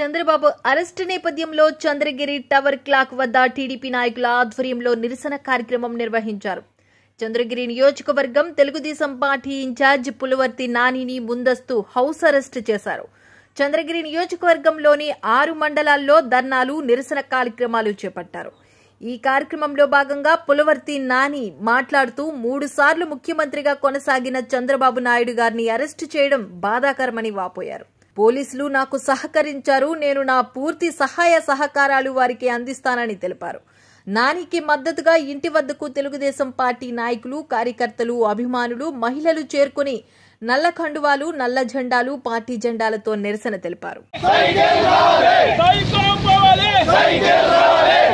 Chandrababu arrest నేపథ్యంలో Chandragiri tower clock వద్ద TDP నాయకుల ఆధ్వర్యంలో నిరసన కార్యక్రమం నిర్వహించారు చంద్రగిరి నియోజకవర్గం తెలుగుదేశం పార్టీ ఇన్ఛార్జ్ పులవర్తి నానిని ముందస్తు హౌస్ అరెస్ట్ చేశారు చంద్రగిరి నియోజకవర్గంలోని ఆరు మండలాల్లో ధర్నాలు నిరసన కార్యక్రమాలు చేపట్టారు ఈ కార్యక్రమంలో భాగంగా పులవర్తి నాని మాట్లాడుతూ మూడు సార్లు ముఖ్యమంత్రిగా కొనసాగిన చంద్రబాబు నాయుడు గారిని అరెస్టు చేయడం బాధాకరమని వాపోయారు పోలీసులు నాకు సహకరించారు నేను నా పూర్తి సహాయ సహకారాలు వారికి అందిస్తానని తెలిపారు నానికి మద్దతుగా ఇంటి వద్దకు తెలుగుదేశం పార్టీ నాయకులు కార్యకర్తలు అభిమానులు మహిళలు చేరుకుని నల్ల కండువాలు నల్ల జెండాలు పార్టీ జెండాలతో నిరసన తెలిపారు సైకో పోవాలి